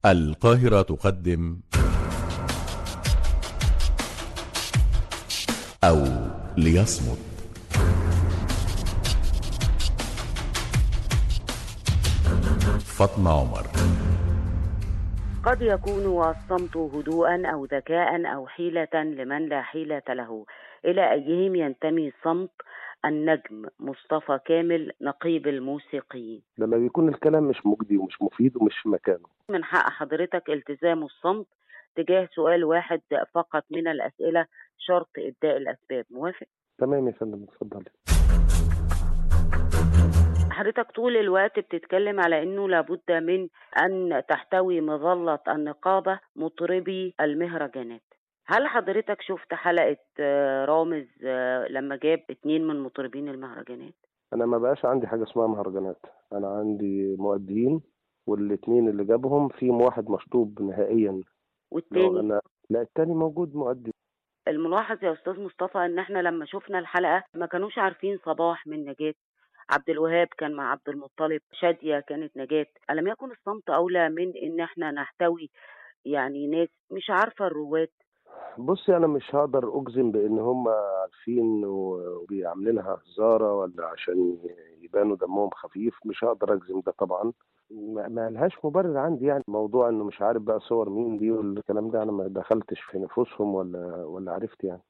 القاهرة تقدم أو ليصمت فاطمة عمر قد يكون الصمت هدوءا أو ذكاء أو حيلة لمن لا حيلة له إلى أيهم ينتمي الصمت النجم مصطفى كامل نقيب الموسيقيين لما بيكون الكلام مش مجدي ومش مفيد ومش في مكانه من حق حضرتك التزام الصمت تجاه سؤال واحد فقط من الأسئلة شرط إبداء الأسباب موافق؟ تمام يا فندم اتفضلي حضرتك طول الوقت بتتكلم على انه لابد من ان تحتوي مظلة النقابة مطربي المهرجانات هل حضرتك شفت حلقة آه، رامز آه، لما جاب اتنين من مطربين المهرجانات انا ما بقاش عندي حاجه اسمها مهرجانات انا عندي مؤديين والاتنين اللي جابهم فيهم واحد مشطوب نهائيا لو والتاني انا لا التاني موجود مؤدي الملاحظ يا استاذ مصطفى ان احنا لما شفنا الحلقة ما كانوش عارفين صباح من نجاة عبد الوهاب كان مع عبد المطلب شادية كانت نجاة ألم يكن الصمت أولى من إن احنا نحتوي يعني ناس مش عارفة الرواد بصي انا مش هقدر اجزم بان هم عارفين وبيعملينها هزاره ولا عشان يبانوا دمهم خفيف مش هقدر اجزم ده طبعا ما ما لهاش مبرر عندي يعني موضوع انه مش عارف بقى صور مين دي والكلام ده انا ما دخلتش في نفوسهم ولا ولا عرفت يعني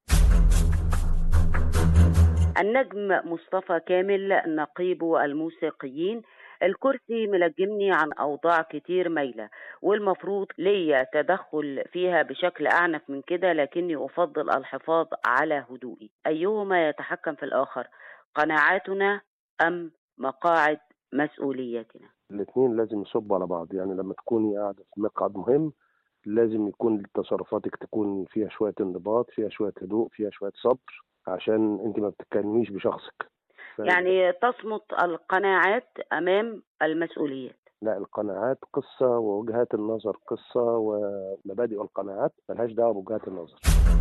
النجم مصطفى كامل نقيب الموسيقيين الكرسي ملجمني عن أوضاع كتير مايلة والمفروض ليا تدخل فيها بشكل أعنف من كده لكني أفضل الحفاظ على هدوئي أيهما يتحكم في الآخر قناعاتنا أم مقاعد مسؤوليتنا الاثنين لازم يصبوا على بعض يعني لما تكوني قاعده في مقعد مهم لازم يكون تصرفاتك تكون فيها شويه انضباط فيها شويه هدوء فيها شويه صبر عشان انت ما بتتكلميش بشخصك ف- يعني تصمت القناعات أمام المسؤوليات لا القناعات قصة ووجهات النظر قصة ومبادئ القناعات ملهاش دعوة بوجهات النظر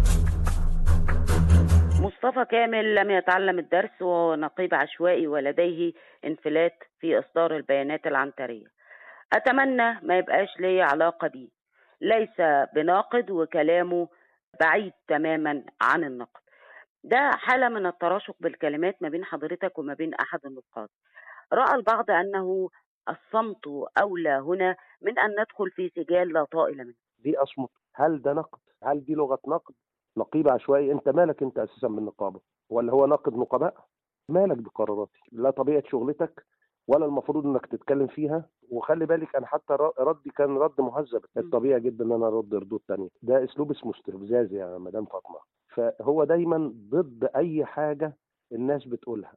مصطفى كامل لم يتعلم الدرس وهو نقيب عشوائي ولديه انفلات في إصدار البيانات العنترية أتمنى ما يبقاش لي علاقة بيه ليس بناقد وكلامه بعيد تماما عن النقد ده حالة من التراشق بالكلمات ما بين حضرتك وما بين أحد النقاد رأى البعض أنه الصمت أولى هنا من أن ندخل في سجال لا طائل منه دي أصمت هل ده نقد هل دي لغة نقد نقيب عشوائي انت مالك انت اساسا بالنقابة ولا هو ناقد نقباء مالك بقراراتي لا طبيعة شغلتك ولا المفروض انك تتكلم فيها وخلي بالك انا حتى ر- ردي كان رد مهذب الطبيعي جدا ان انا ارد ردود تانية ده اسلوب اسمه استفزاز يا مدام فاطمه فهو دايما ضد اي حاجه الناس بتقولها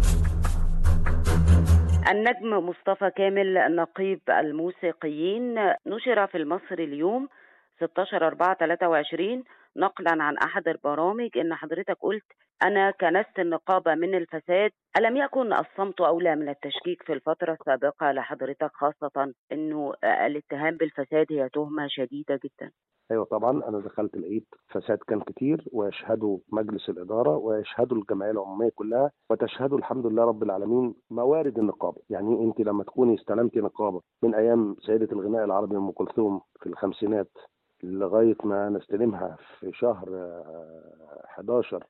النجم مصطفى كامل نقيب الموسيقيين نشر في المصري اليوم 16 4 23 نقلا عن احد البرامج ان حضرتك قلت انا كنست النقابه من الفساد الم يكن الصمت اولى من التشكيك في الفتره السابقه لحضرتك خاصه انه الاتهام بالفساد هي تهمه شديده جدا ايوه طبعا انا دخلت لقيت فساد كان كتير ويشهدوا مجلس الاداره ويشهدوا الجمعيه العموميه كلها وتشهدوا الحمد لله رب العالمين موارد النقابه يعني انت لما تكوني استلمتي نقابه من ايام سيده الغناء العربي ام كلثوم في الخمسينات لغايه ما نستلمها في شهر آه، 11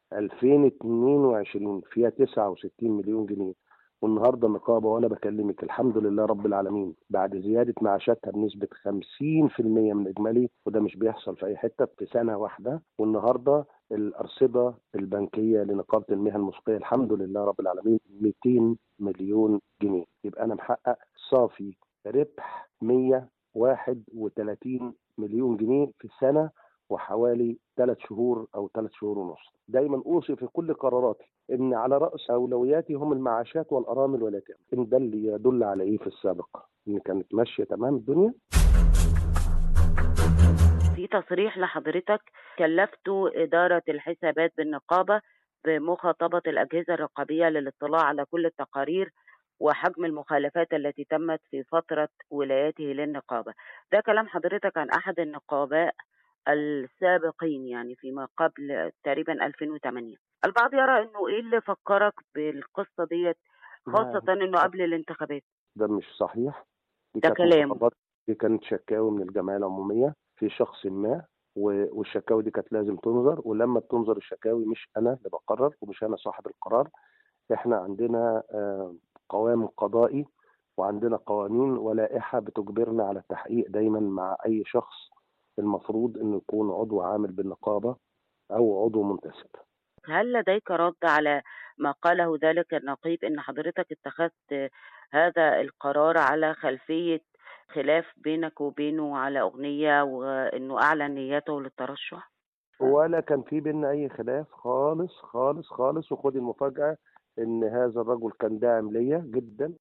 2022 فيها 69 مليون جنيه والنهارده النقابه وانا بكلمك الحمد لله رب العالمين بعد زياده معاشاتها بنسبه 50% من الاجمالي وده مش بيحصل في اي حته في سنه واحده والنهارده الارصده البنكيه لنقابه المهن الموسيقيه الحمد لله رب العالمين 200 مليون جنيه يبقى انا محقق صافي ربح 131 مليون جنيه في السنه وحوالي ثلاث شهور او ثلاث شهور ونص دايما اوصي في كل قراراتي ان على راس اولوياتي هم المعاشات والارامل واليتامى ان ده اللي يدل على ايه في السابق ان كانت ماشيه تمام الدنيا في تصريح لحضرتك كلفت إدارة الحسابات بالنقابة بمخاطبة الأجهزة الرقابية للاطلاع على كل التقارير وحجم المخالفات التي تمت في فترة ولايته للنقابة ده كلام حضرتك عن أحد النقاباء السابقين يعني فيما قبل تقريبا 2008 البعض يرى أنه إيه اللي فكرك بالقصة ديت خاصة أنه قبل الانتخابات ده مش صحيح دي ده كانت كلام. مخاطبات دي كانت شكاوي من الجمعيه العموميه في شخص ما و- والشكاوي دي كانت لازم تنظر ولما بتنظر الشكاوي مش انا اللي بقرر ومش انا صاحب القرار احنا عندنا آه، قوام قضائي وعندنا قوانين ولائحه بتجبرنا على التحقيق دايما مع اي شخص المفروض انه يكون عضو عامل بالنقابه او عضو منتسب هل لديك رد على ما قاله ذلك النقيب ان حضرتك اتخذت هذا القرار على خلفية خلاف بينك وبينه على اغنية وانه اعلن نيته للترشح ولا كان في بينا اي خلاف خالص خالص خالص وخد المفاجاه ان هذا الرجل كان داعم ليا جدا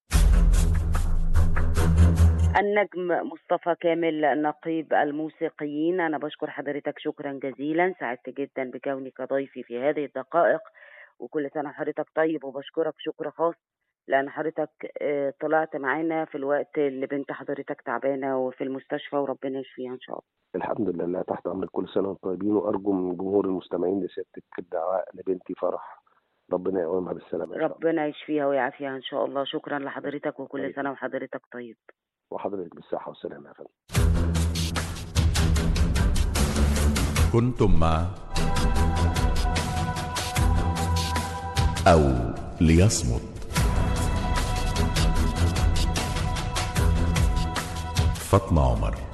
النجم مصطفى كامل نقيب الموسيقيين أنا بشكر حضرتك شكرا جزيلا سعدت جدا بكونك ضيفي في هذه الدقائق وكل سنة وحضرتك طيب وبشكرك شكر خاص لأن حضرتك آه، طلعت معانا في الوقت اللي بنت حضرتك تعبانة وفي المستشفى وربنا يشفيها إن شاء الله الحمد لله تحت امر كل سنه وانتم طيبين وارجو من جمهور المستمعين لسيادتك الدعاء لبنتي فرح ربنا يقومها بالسلامه ان شاء الله ربنا يشفيها ويعافيها إن شاء الله شكرا لحضرتك وكل طيب. سنة وحضرتك طيب وحضرتك بالصحه والسلامه يا فندم كنتم مع أو ليصمت فاطمة عمر